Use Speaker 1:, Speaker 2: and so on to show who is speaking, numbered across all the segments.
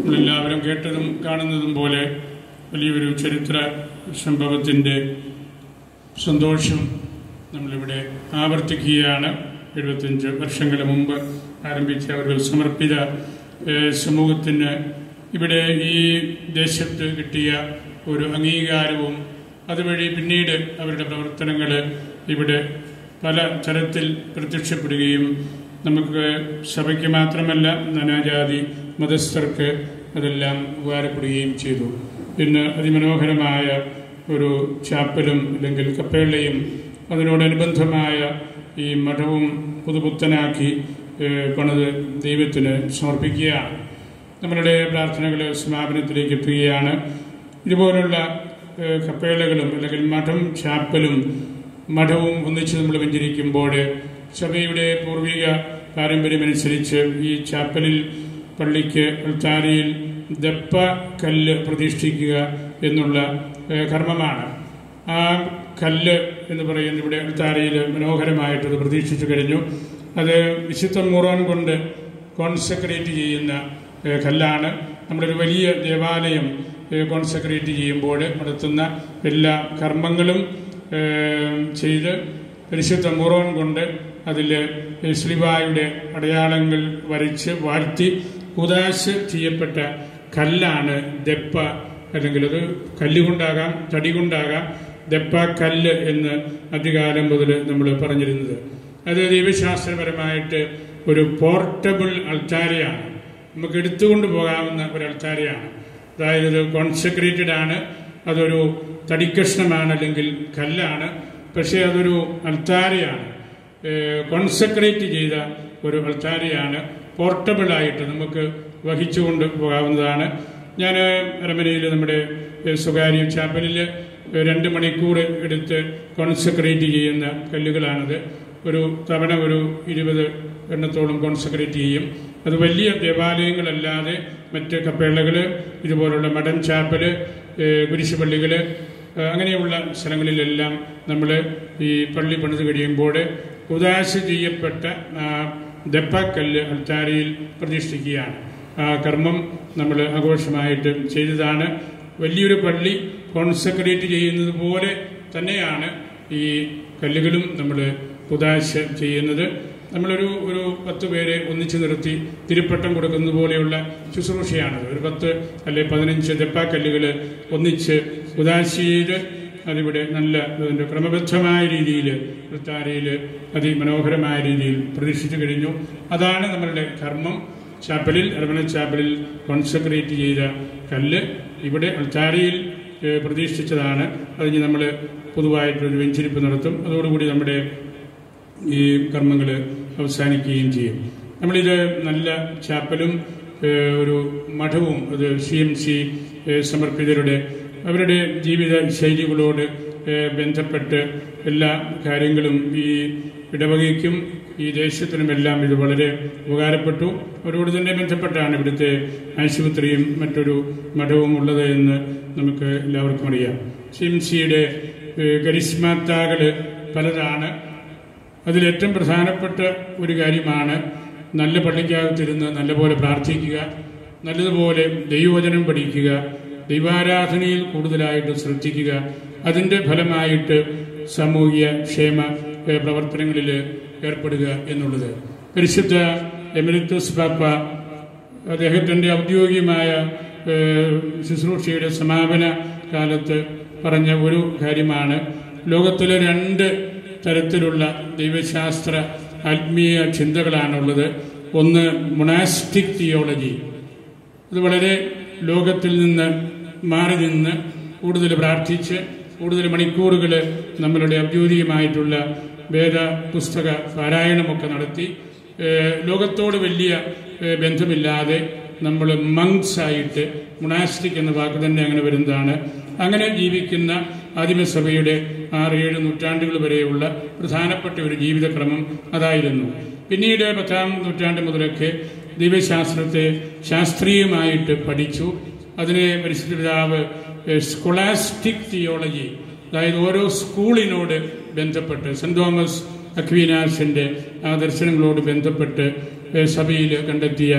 Speaker 1: നമ്മളെല്ലാവരും കേട്ടതും കാണുന്നതും പോലെ വലിയൊരു ചരിത്ര സംഭവത്തിൻ്റെ സന്തോഷം നമ്മളിവിടെ ആവർത്തിക്കുകയാണ് എഴുപത്തഞ്ച് വർഷങ്ങൾക്ക് മുമ്പ് ആരംഭിച്ച ഒരു സമർപ്പിത ഏഹ്, സമൂഹത്തിന് ഇവിടെ ഈ ദേശത്ത് കിട്ടിയ ഒരു അംഗീകാരവും അതുവഴി പിന്നീട് അവരുടെ പ്രവർത്തനങ്ങൾ ഇവിടെ പല തരത്തിൽ പ്രത്യക്ഷപ്പെടുകയും നമുക്ക് സഭയ്ക്ക് മാത്രമല്ല നാനാജാതി മതസ്ഥർക്ക് അതെല്ലാം ഉപകാരപ്പെടുകയും ചെയ്തു ഇന്ന് അതിമനോഹരമായ ഒരു ചാപ്പലും അല്ലെങ്കിൽ കപ്പേളയും അതിനോടനുബന്ധമായ ഈ മഠവും പുതുപുത്തനാക്കി ഏഹ്, പണിത് ദൈവത്തിന് സമർപ്പിക്കുകയാണ് നമ്മളുടെ പ്രാർത്ഥനകൾ സമാപനത്തിലേക്ക് എത്തുകയാണ് ഇതുപോലുള്ള ഏഹ്, കപ്പേളകളും അല്ലെങ്കിൽ മഠം ചാപ്പലും മഠവും ഒന്നിച്ച് നമ്മൾ വെഞ്ചരിക്കുമ്പോൾ സഭയുടെ പൂർവിക പാരമ്പര്യമനുസരിച്ച് ഈ ചാപ്പലിൽ പള്ളിക്ക് അൾത്താരയിൽ ദപ്പ കല്ല് പ്രതിഷ്ഠിക്കുക എന്നുള്ള ഏഹ്, കർമ്മമാണ് ആ കല്ല് എന്ന് പറയുന്നത് ഇവിടെ അൾത്താരയിൽ മനോഹരമായിട്ട് അത് പ്രതീക്ഷിച്ചു കഴിഞ്ഞു അത് വിശുദ്ധ മൂറോൻ കൊണ്ട് കോൺസെക്രേറ്റ് ചെയ്യുന്ന ഏഹ്, കല്ലാണ് നമ്മുടെ ഒരു വലിയ ദേവാലയം ഏഹ്, കോൺസെക്രേറ്റ് ചെയ്യുമ്പോൾ നടത്തുന്ന എല്ലാ കർമ്മങ്ങളും ഏഹ്, ചെയ്ത് പരിശുദ്ധ മൂറോൻ കൊണ്ട് അതിൽ ശ്രീവായുടെ അടയാളങ്ങൾ വരച്ച് വാഴ്ത്തി ഉദാശ ചെയ്യപ്പെട്ട കല്ലാണ് ദപ്പ അല്ലെങ്കിൽ അത് കല്ലുകൊണ്ടാകാം തടി കൊണ്ടാകാം ദപ്പ കല്ല് എന്ന് അധികാലം മുതൽ നമ്മൾ പറഞ്ഞിരുന്നത് അത് ദൈവശാസ്ത്രപരമായിട്ട് ഒരു പോർട്ടബിൾ അൾത്താരയാണ് നമുക്ക് എടുത്തുകൊണ്ട് പോകാവുന്ന ഒരു അൾത്താരയാണ് അതായത് ഇത് കോൺസെക്രേറ്റഡ് ആണ് അതൊരു തടിക്കഷ്ണമാണ് അല്ലെങ്കിൽ കല്ലാണ് പക്ഷേ അതൊരു അൾത്താരയാണ് കോൺസെക്രേറ്റ് ചെയ്ത ഒരു അൾത്താരയാണ് പോർട്ടബിൾ ആയിട്ട് നമുക്ക് വഹിച്ചുകൊണ്ട് പോകാവുന്നതാണ് ഞാൻ അരമനയിൽ നമ്മുടെ ഏഹ്, സ്വകാര്യ ചാപ്പലിൽ രണ്ട് മണിക്കൂർ എടുത്ത് കോൺസെക്രേറ്റ് ചെയ്യുന്ന കല്ലുകളാണത് ഒരു തവണ ഒരു ഇരുപത് എണ്ണത്തോളം കോൺസെക്രേറ്റ് ചെയ്യും അത് വലിയ ദേവാലയങ്ങളല്ലാതെ മറ്റ് കപ്പേളകൾ ഇതുപോലുള്ള മടൻ ചാപ്പല് ഏഹ്, കുരിശുപള്ളികൾ ഏഹ്, അങ്ങനെയുള്ള സ്ഥലങ്ങളിലെല്ലാം നമ്മൾ ഈ പള്ളി പണിത് കഴിയുമ്പോൾ ഉദാശ ചെയ്യപ്പെട്ട ആ ദപ്പക്കല്ല് അൾത്താരയിൽ പ്രതിഷ്ഠിക്കുകയാണ് ആ കർമ്മം നമ്മൾ ആഘോഷമായിട്ട് ചെയ്തതാണ് വലിയൊരു പള്ളി കോൺസെക്രേറ്റ് ചെയ്യുന്നത് പോലെ തന്നെയാണ് ഈ കല്ലുകളും നമ്മൾ ഉദാശ ചെയ്യുന്നത് നമ്മളൊരു ഒരു പത്ത് പേരെ ഒന്നിച്ചു നിർത്തി തിരുപ്പട്ടം കൊടുക്കുന്നത് പോലെയുള്ള ശുശ്രൂഷയാണത് ഒരു പത്ത് അല്ലെ പതിനഞ്ച് ദപ്പാക്കല്ലുകൾ ഒന്നിച്ച് ഉദാശയിൽ അതിവിടെ നല്ല അതിൻ്റെ ക്രമബദ്ധമായ രീതിയിൽ വൃത്താരയിൽ അതിമനോഹരമായ രീതിയിൽ പ്രതീക്ഷിച്ചു കഴിഞ്ഞു അതാണ് നമ്മളുടെ കർമ്മം ചാപ്പലിൽ അരമന ചാപ്പലിൽ കോൺസെക്രേറ്റ് ചെയ്ത കല്ല് ഇവിടെ അൾത്താരയിൽ ഏഹ്, പ്രതിഷ്ഠിച്ചതാണ് അതിന് നമ്മൾ പൊതുവായിട്ടൊരു വെഞ്ചരിപ്പ് നടത്തും അതോടുകൂടി നമ്മുടെ ഈ കർമ്മങ്ങൾ അവസാനിക്കുകയും ചെയ്യും നമ്മളിത് നല്ല ചാപ്പലും ഏഹ്, ഒരു മഠവും അത് സി എം സി സമർപ്പിതരുടെ അവരുടെ ജീവിത ശൈലികളോട് ഏഹ്, ബന്ധപ്പെട്ട് എല്ലാ കാര്യങ്ങളും ഈ ഇടവകയ്ക്കും ഈ ദേശത്തിനുമെല്ലാം ഇത് വളരെ ഉപകാരപ്പെട്ടു അവരോട് തന്നെ ബന്ധപ്പെട്ടാണ് ഇവിടുത്തെ ആശുപത്രിയും മറ്റൊരു മഠവും ഉള്ളത് എന്ന് നമുക്ക് എല്ലാവർക്കും അറിയാം സി എം സിയുടെ കരിസ്മാത്താകൾ പലതാണ് അതിലേറ്റവും പ്രധാനപ്പെട്ട ഒരു കാര്യമാണ് നല്ല പള്ളിക്കകത്തിരുന്ന് നല്ലപോലെ പ്രാർത്ഥിക്കുക നല്ലതുപോലെ ദൈവവചനം പഠിക്കുക ദൈവാരാധനയിൽ കൂടുതലായിട്ട് ശ്രദ്ധിക്കുക അതിൻ്റെ ഫലമായിട്ട് സാമൂഹിക ക്ഷേമ ഏഹ്, പ്രവർത്തനങ്ങളിൽ ഏർപ്പെടുക എന്നുള്ളത് പരിശുദ്ധ എമിലിത്തസ് പാപ്പ അദ്ദേഹത്തിൻ്റെ ഔദ്യോഗികമായ ഏഹ്, ശുശ്രൂഷയുടെ സമാപന കാലത്ത് പറഞ്ഞ ഒരു കാര്യമാണ് ലോകത്തിലെ രണ്ട് തരത്തിലുള്ള ദൈവശാസ്ത്ര ആത്മീയ ചിന്തകളാണുള്ളത് ഒന്ന് മൊണാസ്റ്റിക് തിയോളജി ഇത് വളരെ ലോകത്തിൽ നിന്ന് മാറി നിന്ന് കൂടുതൽ പ്രാർത്ഥിച്ച് കൂടുതൽ മണിക്കൂറുകൾ നമ്മളുടെ ഔദ്യോഗികമായിട്ടുള്ള വേദ പുസ്തക പാരായണമൊക്കെ നടത്തി ഏഹ്, ലോകത്തോട് വലിയ ഏഹ്, ബന്ധമില്ലാതെ നമ്മൾ മങ്സ് ആയിട്ട് മൊണാസ്റ്റിക് എന്ന വാക്ക് തന്നെ അങ്ങനെ വരുന്നതാണ് അങ്ങനെ ജീവിക്കുന്ന ആദിമസഭയുടെ ആറ് ഏഴ് നൂറ്റാണ്ടുകൾ വരെയുള്ള പ്രധാനപ്പെട്ട ഒരു ജീവിതക്രമം അതായിരുന്നു പിന്നീട് പത്താം നൂറ്റാണ്ട് മുതലൊക്കെ ദൈവശാസ്ത്രത്തെ ശാസ്ത്രീയമായിട്ട് പഠിച്ചു അതിനെ പരിശുദ്ധ പിതാവ് സ്കൊളാസ്റ്റിക് തിയോളജി അതായത് ഓരോ സ്കൂളിനോട് ബന്ധപ്പെട്ട് സെന്റ് തോമസ് അക്വീനാസിന്റെ ആ ദർശനങ്ങളോട് ബന്ധപ്പെട്ട് സഭയിൽ കണ്ടെത്തിയ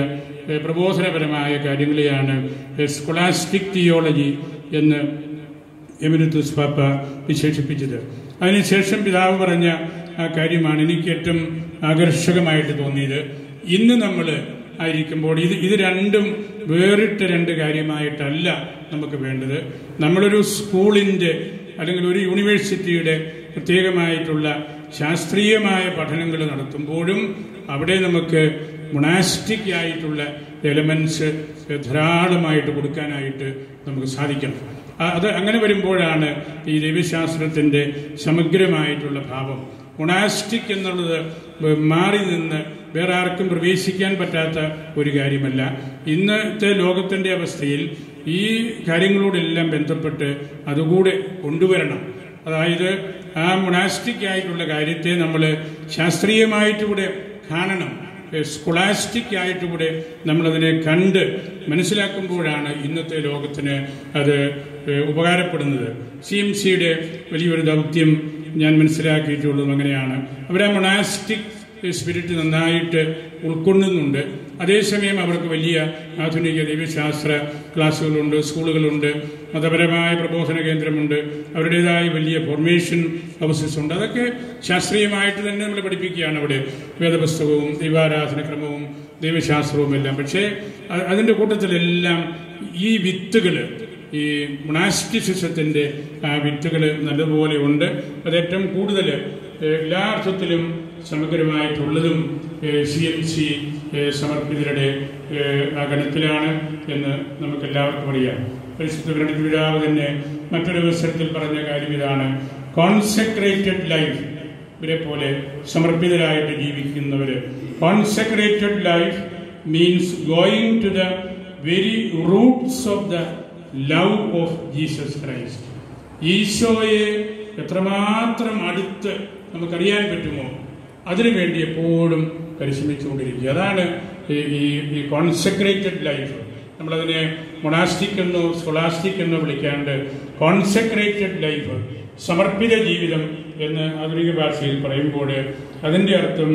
Speaker 1: ഏഹ്, പ്രബോധനപരമായ കാര്യങ്ങളെയാണ് സ്കൊളാസ്റ്റിക് തിയോളജി എന്ന് എമിനത്തുസ് പാപ്പ വിശേഷിപ്പിച്ചത് അതിനുശേഷം പിതാവ് പറഞ്ഞ ആ കാര്യമാണ് എനിക്ക് ഏറ്റവും ആകർഷകമായിട്ട് തോന്നിയത് ഇന്ന് നമ്മൾ ആയിരിക്കുമ്പോൾ ഇത് ഇത് രണ്ടും വേറിട്ട രണ്ട് കാര്യമായിട്ടല്ല നമുക്ക് വേണ്ടത് നമ്മളൊരു സ്കൂളിൻ്റെ അല്ലെങ്കിൽ ഒരു യൂണിവേഴ്സിറ്റിയുടെ പ്രത്യേകമായിട്ടുള്ള ശാസ്ത്രീയമായ പഠനങ്ങൾ നടത്തുമ്പോഴും അവിടെ നമുക്ക് മൊണാസ്റ്റിക് ആയിട്ടുള്ള എലമെന്റ്സ് ധാരാളമായിട്ട് കൊടുക്കാനായിട്ട് നമുക്ക് സാധിക്കണം ആ- അത് അങ്ങനെ വരുമ്പോഴാണ് ഈ ദൈവശാസ്ത്രത്തിന്റെ സമഗ്രമായിട്ടുള്ള ഭാവം മൊണാസ്റ്റിക് എന്നുള്ളത് മാറി നിന്ന് വേറെ ആർക്കും പ്രവേശിക്കാൻ പറ്റാത്ത ഒരു കാര്യമല്ല ഇന്നത്തെ ലോകത്തിന്റെ അവസ്ഥയിൽ ഈ കാര്യങ്ങളോടെല്ലാം ബന്ധപ്പെട്ട് അതുകൂടെ കൊണ്ടുവരണം അതായത് ആ മൊണാസ്റ്റിക് ആയിട്ടുള്ള കാര്യത്തെ നമ്മൾ ശാസ്ത്രീയമായിട്ടുകൂടെ കാണണം സ്കൊളാസ്റ്റിക് ആയിട്ടുകൂടെ നമ്മളതിനെ കണ്ട് മനസ്സിലാക്കുമ്പോഴാണ് ഇന്നത്തെ ലോകത്തിന് അത് ഏഹ്, ഉപകാരപ്പെടുന്നത് സി എം സിയുടെ വലിയൊരു ദൗത്യം ഞാൻ മനസ്സിലാക്കിയിട്ടുള്ളതും അങ്ങനെയാണ് അവർ ആ മൊണാസ്റ്റിക് സ്പിരിറ്റ് നന്നായിട്ട് ഉൾക്കൊള്ളുന്നുണ്ട് അതേസമയം അവർക്ക് വലിയ ആധുനിക ദൈവശാസ്ത്ര ക്ലാസ്സുകളുണ്ട് സ്കൂളുകളുണ്ട് മതപരമായ പ്രബോധന കേന്ദ്രമുണ്ട് അവരുടേതായ വലിയ ഫോർമേഷൻ ഹൗസസ് ഉണ്ട് അതൊക്കെ ശാസ്ത്രീയമായിട്ട് തന്നെ നമ്മൾ പഠിപ്പിക്കുകയാണ് അവിടെ വേദപുസ്തകവും ദൈവാരാധന ക്രമവും ദൈവശാസ്ത്രവും എല്ലാം പക്ഷേ അ- അതിൻ്റെ കൂട്ടത്തിലെല്ലാം ഈ വിത്തുകൾ ഈ മൊണാസ്റ്റിസിസത്തിന്റെ ആ വിത്തുകൾ നല്ലതുപോലെ ഉണ്ട് അത് ഏറ്റവും കൂടുതൽ ഏഹ്, എല്ലാ അർത്ഥത്തിലും സമഗ്രമായിട്ടുള്ളതും സി എം സി സമർപ്പിതരുടെ ഏഹ്, ആ ഗണത്തിലാണ് എന്ന് നമുക്ക് എല്ലാവർക്കും അറിയാം പരിശുദ്ധ ഗണിത പിതാവ് തന്നെ മറ്റൊരു അവസരത്തിൽ പറഞ്ഞ കാര്യം ഇതാണ് കോൺസെക്രേറ്റഡ് ലൈഫ് ഇവരെ പോലെ സമർപ്പിതരായിട്ട് ജീവിക്കുന്നവര് consecrated life means going to the very roots of the love of Jesus Christ ഈശോയെ എത്രമാത്രം അടുത്ത് നമുക്കറിയാൻ പറ്റുമോ അതിനുവേണ്ടി എപ്പോഴും പരിശ്രമിച്ചുകൊണ്ടിരിക്കുക അതാണ് ഈ- ഈ ഈ കോൺസെക്രേറ്റഡ് ലൈഫ് നമ്മളതിനെ മൊണാസ്റ്റിക് എന്നോ സ്കൊളാസ്റ്റിക് എന്നോ വിളിക്കാണ്ട് കോൺസെക്രേറ്റഡ് ലൈഫ് സമർപ്പിത ജീവിതം എന്ന് ആധുനിക ഭാഷയിൽ പറയുമ്പോൾ അതിൻ്റെ അർത്ഥം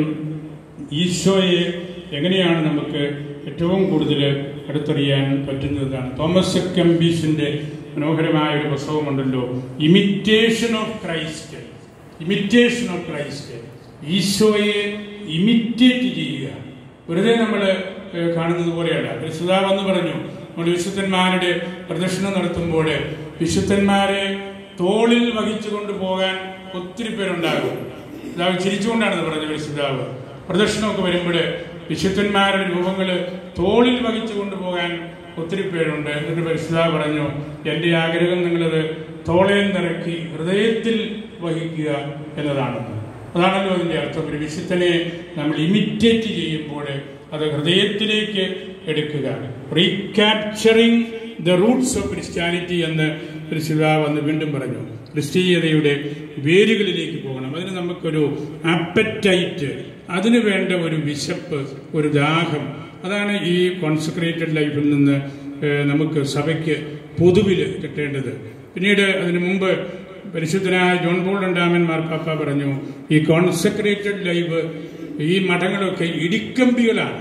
Speaker 1: ഈശോയെ എങ്ങനെയാണ് നമുക്ക് ഏറ്റവും കൂടുതൽ അടുത്തറിയാൻ പറ്റുന്നതാണ് തോമസ് കമ്പീസിന്റെ മനോഹരമായ ഒരു പുസ്തകമുണ്ടല്ലോ imitation of Christ imitation of Christ ഈശോയെ ഇമിറ്റേറ്റ് ചെയ്യുക വെറുതെ നമ്മൾ കാണുന്നത് പോലെയല്ല പരിശുദ്ധാവ് എന്ന് പറഞ്ഞു നമ്മൾ വിശുദ്ധന്മാരുടെ പ്രദർശനം നടത്തുമ്പോൾ വിശുദ്ധന്മാരെ തോളിൽ വഹിച്ചു കൊണ്ടുപോകാൻ ഒത്തിരി പേരുണ്ടാകും പിതാവ് ചിരിച്ചുകൊണ്ടാണ് ഇത് പറഞ്ഞത് പരിശുദ്ധാവ് പ്രദർശനമൊക്കെ വരുമ്പോൾ വിശുദ്ധന്മാരുടെ രൂപങ്ങൾ തോളിൽ വഹിച്ചു കൊണ്ടുപോകാൻ ഒത്തിരി പേരുണ്ട് എന്നിട്ട് പരിശുദ്ധാവ് പറഞ്ഞു എൻ്റെ ആഗ്രഹം നിങ്ങളത് തോളയിൽ നിറക്കി ഹൃദയത്തിൽ വഹിക്കുക എന്നതാണ് അതാണല്ലോ അതിൻ്റെ അർത്ഥം ഒരു വിശുദ്ധനെ നമ്മൾ ഇമിറ്റേറ്റ് ചെയ്യുമ്പോൾ അത് ഹൃദയത്തിലേക്ക് എടുക്കുക recapturing the roots of Christianity എന്ന് പരിശുദ്ധാവ് അന്ന് വീണ്ടും പറഞ്ഞു ക്രിസ്തീയതയുടെ വേരുകളിലേക്ക് പോകണം അതിന് നമുക്കൊരു അപ്പറ്റൈറ്റ് അതിന് വേണ്ട ഒരു വിശപ്പ് ഒരു ദാഹം അതാണ് ഈ കോൺസെൻട്രേറ്റഡ് ലൈഫിൽ നിന്ന് ഏഹ്, നമുക്ക് സഭയ്ക്ക് പൊതുവിൽ കിട്ടേണ്ടത് പിന്നീട് അതിനു മുമ്പ് പരിശുദ്ധനായ ജോൺ പോൾ രണ്ടാമൻ മാർപ്പാപ്പ പറഞ്ഞു ഈ കോൺസെൻട്രേറ്റഡ് ലൈഫ് ഈ മഠങ്ങളൊക്കെ ഇടിക്കമ്പികളാണ്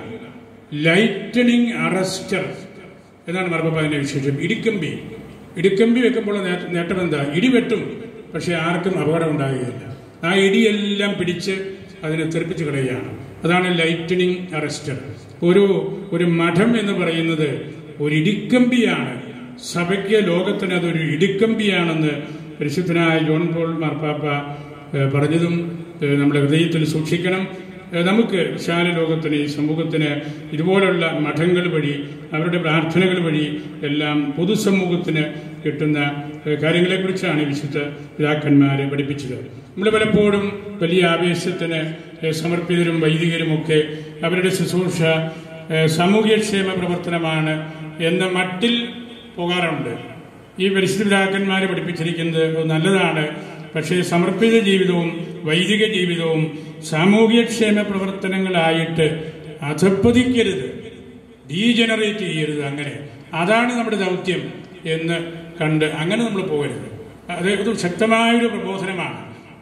Speaker 1: ലൈറ്റനിങ് അറസ്റ്റർ എന്നാണ് മാർപ്പാപ്പ അതിന്റെ വിശേഷം ഇടിക്കമ്പി ഇടിക്കമ്പി വെക്കുമ്പോൾ നേ- നേട്ടം എന്താ ഇടി വെട്ടും പക്ഷെ ആർക്കും അപകടം ഉണ്ടാകുകയില്ല ആ ഇടിയെല്ലാം പിടിച്ച് അതിനെ തെറിപ്പിച്ച് കളയുകയാണ് അതാണ് ലൈറ്റനിങ് അറസ്റ്റർ ഒരു ഒരു മഠം എന്ന് പറയുന്നത് ഒരു ഇടിക്കമ്പിയാണ് സഭയ്ക്ക് ലോകത്തിന് അതൊരു ഇടിക്കമ്പിയാണെന്ന് പരിശുദ്ധനായ ജോൺ പോൾ മാർപ്പാപ്പ ഏഹ്, പറഞ്ഞതും ഏഹ്, നമ്മുടെ ഹൃദയത്തിൽ സൂക്ഷിക്കണം ഏഹ്, നമുക്ക് വിശാല ലോകത്തിന് ഈ സമൂഹത്തിന് ഇതുപോലുള്ള മഠങ്ങൾ വഴി അവരുടെ പ്രാർത്ഥനകൾ വഴി എല്ലാം പൊതുസമൂഹത്തിന് കിട്ടുന്ന ഏഹ്, കാര്യങ്ങളെക്കുറിച്ചാണ് ഈ വിശുദ്ധ പിതാക്കന്മാരെ പഠിപ്പിച്ചത് നമ്മൾ പലപ്പോഴും വലിയ ആവേശത്തിന് ഏഹ്, സമർപ്പിതരും വൈദികരുമൊക്കെ അവരുടെ ശുശ്രൂഷ ഏഹ്, സാമൂഹ്യക്ഷേമ പ്രവർത്തനമാണ് എന്ന മട്ടിൽ പോകാറുണ്ട് ഈ പരിശുദ്ധ പിതാക്കന്മാരെ പഠിപ്പിച്ചിരിക്കുന്നത് അത് നല്ലതാണ് പക്ഷേ സമർപ്പിത ജീവിതവും വൈദിക ജീവിതവും സാമൂഹ്യക്ഷേമ പ്രവർത്തനങ്ങളായിട്ട് അധപ്പതിക്കരുത് ഡീജനറേറ്റ് ചെയ്യരുത് അങ്ങനെ അതാണ് നമ്മുടെ ദൗത്യം എന്ന് കണ്ട് അങ്ങനെ നമ്മൾ പോകരുത് അത് ഒരു ശക്തമായൊരു പ്രബോധനമാണ്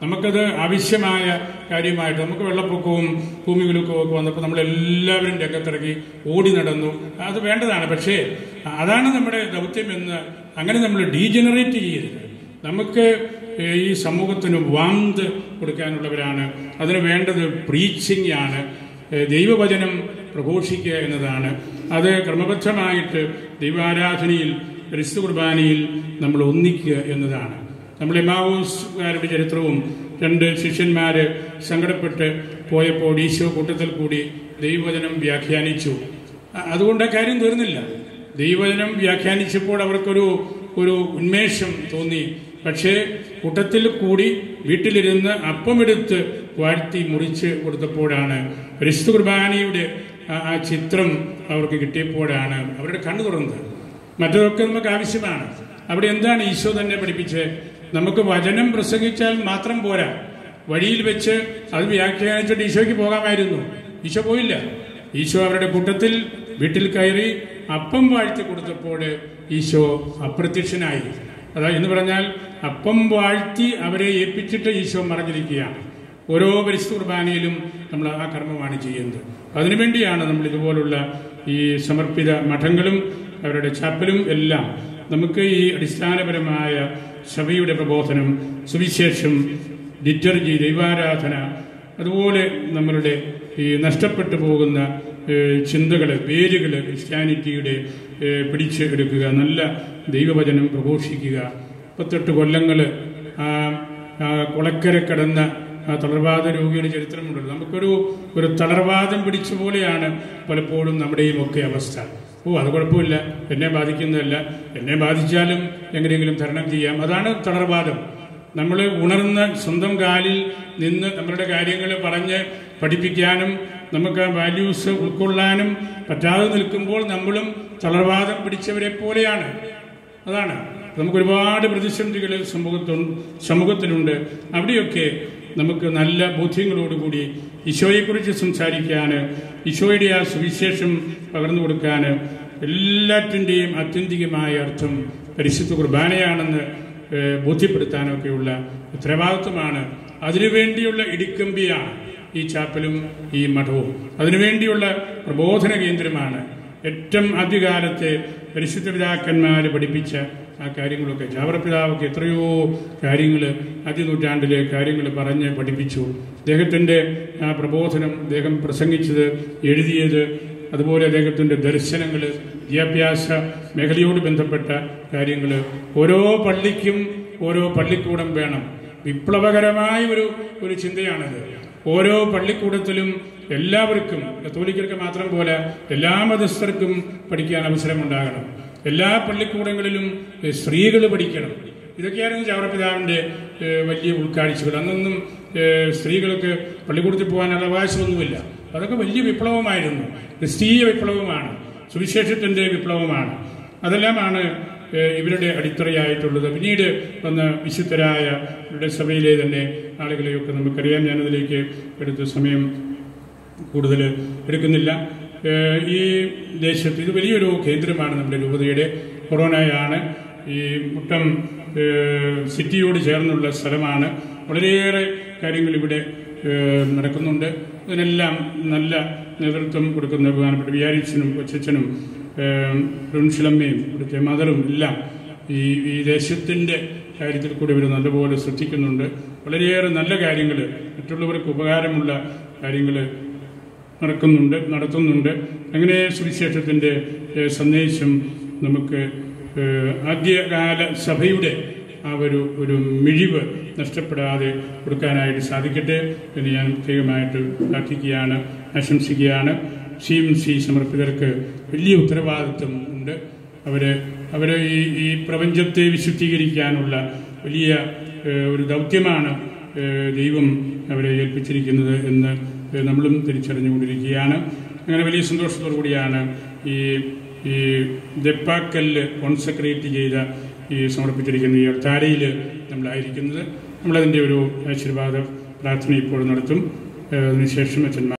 Speaker 1: നമുക്കത് ആവശ്യമായ കാര്യമായിട്ട് നമുക്ക് വെള്ളപ്പൊക്കവും ഭൂമികുലുക്കവും ഒക്കെ വന്നപ്പോൾ നമ്മളെല്ലാവരും രംഗത്തിറങ്ങി ഓടി നടന്നു അത് വേണ്ടതാണ് പക്ഷേ അതാണ് നമ്മുടെ ദൗത്യമെന്ന് അങ്ങനെ നമ്മൾ ഡീജനറേറ്റ് ചെയ്യരുത് നമുക്ക് ഏഹ്, ഈ സമൂഹത്തിന് വാന്ത് കൊടുക്കാനുള്ളവരാണ് അതിന് വേണ്ടത് പ്രീച്ചിങ് ആണ് ഏഹ്, ദൈവവചനം പ്രഘോഷിക്കുക എന്നതാണ് അത് ക്രമബദ്ധമായിട്ട് ദൈവാരാധനയിൽ ക്രിസ്തു കുർബാനയിൽ നമ്മൾ ഒന്നിക്കുക എന്നതാണ് നമ്മൾ എമാവൂസുകാരുടെ ചരിത്രവും രണ്ട് ശിഷ്യന്മാര് സങ്കടപ്പെട്ട് പോയപ്പോൾ ഈശോ കൂട്ടത്തിൽ കൂടി ദൈവവചനം വ്യാഖ്യാനിച്ചു അ- അതുകൊണ്ട് ആ കാര്യം തീർന്നില്ല ദൈവവചനം വ്യാഖ്യാനിച്ചപ്പോൾ അവർക്കൊരു ഒരു ഉന്മേഷം തോന്നി പക്ഷേ കൂട്ടത്തിൽ കൂടി വീട്ടിലിരുന്ന് അപ്പമെടുത്ത് വാഴ്ത്തി മുറിച്ച് കൊടുത്തപ്പോഴാണ് ക്രിസ്തു കുർബാനയുടെ ആ- ആ ചിത്രം അവർക്ക് കിട്ടിയപ്പോഴാണ് അവരുടെ കണ്ണു തുറന്നത് മറ്റതൊക്കെ നമുക്ക് ആവശ്യമാണ് അവിടെ എന്താണ് ഈശോ തന്നെ പഠിപ്പിച്ച് നമുക്ക് വചനം പ്രസംഗിച്ചാൽ മാത്രം പോരാ വഴിയിൽ വെച്ച് അത് വ്യാഖ്യാനിച്ചിട്ട് ഈശോയ്ക്ക് പോകാമായിരുന്നു ഈശോ പോയില്ല ഈശോ അവരുടെ കൂട്ടത്തിൽ വീട്ടിൽ കയറി അപ്പം വാഴ്ത്തി കൊടുത്തപ്പോൾ ഈശോ അപ്രത്യക്ഷനായി അതാ എന്ന് പറഞ്ഞാൽ അപ്പം വാഴ്ത്തി അവരെ ഏൽപ്പിച്ചിട്ട് ഈശോ മറഞ്ഞിരിക്കുകയാണ് ഓരോ പരിശുദ്ധ കുർബാനയിലും നമ്മൾ ആ കർമ്മമാണ് ചെയ്യുന്നത് അതിനുവേണ്ടിയാണ് നമ്മൾ ഇതുപോലുള്ള ഈ സമർപ്പിത മഠങ്ങളും അവരുടെ ചാപ്പലും എല്ലാം നമുക്ക് ഈ അടിസ്ഥാനപരമായ സഭയുടെ പ്രബോധനം സുവിശേഷം ലിറ്റർജി ദൈവാരാധന അതുപോലെ നമ്മളുടെ ഈ നഷ്ടപ്പെട്ടു പോകുന്ന ചിന്തകൾ വേരുകൾ ക്രിസ്ത്യാനിറ്റിയുടെ ഏഹ്, പിടിച്ച് എടുക്കുക നല്ല ദൈവവചനം പ്രഘോഷിക്കുക മുപ്പത്തെട്ട് കൊല്ലങ്ങൾ ആ ആ കുളക്കര കിടന്ന ആ തളർവാദ രോഗിയുടെ ചരിത്രമുണ്ടല്ലോ നമുക്കൊരു ഒരു തളർവാദം പിടിച്ച പോലെയാണ് പലപ്പോഴും നമ്മുടെയും ഒക്കെ അവസ്ഥ ഓ അത് കുഴപ്പമില്ല എന്നെ ബാധിക്കുന്നതല്ല എന്നെ ബാധിച്ചാലും എങ്ങനെയെങ്കിലും തരണം ചെയ്യാം അതാണ് തളർവാദം നമ്മൾ ഉണർന്ന് സ്വന്തം കാലിൽ നിന്ന് നമ്മളുടെ കാര്യങ്ങൾ പറഞ്ഞ് പഠിപ്പിക്കാനും നമുക്ക് ആ വാല്യൂസ് ഉൾക്കൊള്ളാനും പറ്റാതെ നിൽക്കുമ്പോൾ നമ്മളും തളർവാദം പിടിച്ചവരെ പോലെയാണ് അതാണ് നമുക്ക് ഒരുപാട് പ്രതിസന്ധികൾ സമൂഹത്തുണ്ട് സമൂഹത്തിലുണ്ട് അവിടെയൊക്കെ നമുക്ക് നല്ല ബോധ്യങ്ങളോടുകൂടി ഈശോയെക്കുറിച്ച് സംസാരിക്കാൻ ഈശോയുടെ ആ സുവിശേഷം പകർന്നു കൊടുക്കാൻ എല്ലാറ്റിൻ്റെയും ആത്യന്തികമായ അർത്ഥം പരിശുദ്ധ കുർബാനയാണെന്ന് ഏഹ്, ബോധ്യപ്പെടുത്താനൊക്കെയുള്ള ഉത്തരവാദിത്വമാണ് അതിനുവേണ്ടിയുള്ള ഇടിക്കമ്പിയാണ് ഈ ചാപ്പലും ഈ മഠവും അതിനുവേണ്ടിയുള്ള പ്രബോധന കേന്ദ്രമാണ് ഏറ്റവും ആദ്യകാലത്തെ പരിശുദ്ധ പിതാക്കന്മാർ പഠിപ്പിച്ച ആ കാര്യങ്ങളൊക്കെ ജാവറപിതാവൊക്കെ എത്രയോ കാര്യങ്ങൾ ആദ്യ നൂറ്റാണ്ടിലെ കാര്യങ്ങൾ പറഞ്ഞ് പഠിപ്പിച്ചു അദ്ദേഹത്തിൻ്റെ ആ പ്രബോധനം അദ്ദേഹം പ്രസംഗിച്ചത് എഴുതിയത് അതുപോലെ അദ്ദേഹത്തിൻ്റെ ദർശനങ്ങൾ വിദ്യാഭ്യാസ മേഖലയോട് ബന്ധപ്പെട്ട കാര്യങ്ങൾ ഓരോ പള്ളിക്കും ഓരോ പള്ളിക്കൂടം വേണം വിപ്ലവകരമായ ഒരു ഒരു ചിന്തയാണിത് ഓരോ പള്ളിക്കൂടത്തിലും എല്ലാവർക്കും കത്തോലിക്കർക്ക് മാത്രം പോലെ എല്ലാ മതസ്ഥർക്കും പഠിക്കാൻ അവസരമുണ്ടാകണം എല്ലാ പള്ളിക്കൂടങ്ങളിലും സ്ത്രീകൾ പഠിക്കണം ഇതൊക്കെയായിരുന്നു ചാവറപിതാവിന്റെ ഏഹ്, വലിയ ഉൾക്കാഴ്ചകൾ അന്നൊന്നും ഏഹ്, സ്ത്രീകൾക്ക് പള്ളിക്കൂടത്തിൽ പോകാനുള്ള അവകാശമൊന്നുമില്ല അതൊക്കെ വലിയ വിപ്ലവമായിരുന്നു ക്രിസ്തീയ വിപ്ലവമാണ് സുവിശേഷത്തിന്റെ വിപ്ലവമാണ് അതെല്ലാമാണ് ഏഹ്, ഇവരുടെ അടിത്തറയായിട്ടുള്ളത് പിന്നീട് വന്ന വിശുദ്ധരായ ഇവരുടെ സഭയിലെ തന്നെ ആളുകളെയൊക്കെ നമുക്കറിയാം ഞാനതിലേക്ക് എടുത്ത സമയം കൂടുതൽ എടുക്കുന്നില്ല ഏഹ്, ഈ ദേശത്ത് ഇത് വലിയൊരു കേന്ദ്രമാണ് നമ്മുടെ രൂപതയുടെ കൊറോണയാണ് ഈ മുട്ടം ഏഹ്, സിറ്റിയോട് ചേർന്നുള്ള സ്ഥലമാണ് വളരെയേറെ കാര്യങ്ങൾ ഇവിടെ ഏഹ്, നടക്കുന്നുണ്ട് ഇതിനെല്ലാം നല്ല നേതൃത്വം കൊടുക്കുന്ന ബഹുമാനപ്പെട്ട വിയാരിച്ചനും കൊച്ചനും പ്രിൻസിലമ്മയും ഇവിടുത്തെ മദറും എല്ലാം ഈ ഈ ദേശത്തിൻ്റെ കാര്യത്തിൽ കൂടി ഇവർ നല്ലപോലെ ശ്രദ്ധിക്കുന്നുണ്ട് വളരെയേറെ നല്ല കാര്യങ്ങൾ മറ്റുള്ളവർക്ക് ഉപകാരമുള്ള കാര്യങ്ങൾ നടക്കുന്നുണ്ട് നടത്തുന്നുണ്ട് അങ്ങനെ സുവിശേഷത്തിൻ്റെ ഏഹ്, സന്ദേശം നമുക്ക് ഏഹ്, ആദ്യകാല സഭയുടെ ആ ഒരു ഒരു മിഴിവ് നഷ്ടപ്പെടാതെ കൊടുക്കാനായിട്ട് സാധിക്കട്ടെ എന്ന് ഞാൻ പ്രത്യേകമായിട്ട് പ്രാർത്ഥിക്കുകയാണ് ആശംസിക്കുകയാണ് സി എം സി സമർപ്പിതർക്ക് വലിയ ഉത്തരവാദിത്വം ഉണ്ട് അവര് അവര് ഈ ഈ പ്രപഞ്ചത്തെ വിശുദ്ധീകരിക്കാനുള്ള വലിയ ഏഹ്, ഒരു ദൗത്യമാണ് ഏഹ്, ദൈവം അവരെ ഏൽപ്പിച്ചിരിക്കുന്നത് എന്ന് ഏഹ്, നമ്മളും തിരിച്ചറിഞ്ഞുകൊണ്ടിരിക്കുകയാണ് അങ്ങനെ വലിയ സന്തോഷത്തോടു കൂടിയാണ് ഈ ഈ ദപ്പാക്കല്ല് കോൺസെക്രേറ്റ് ചെയ്ത ഈ സമർപ്പിച്ചിരിക്കുന്ന ഈ അൾത്താരയിൽ നമ്മളായിരിക്കുന്നത് നമ്മളതിൻ്റെ ഒരു ആശീർവാദ പ്രാർത്ഥന ഇപ്പോൾ നടത്തും ഏഹ്, അതിനുശേഷം അച്ഛന്മാർ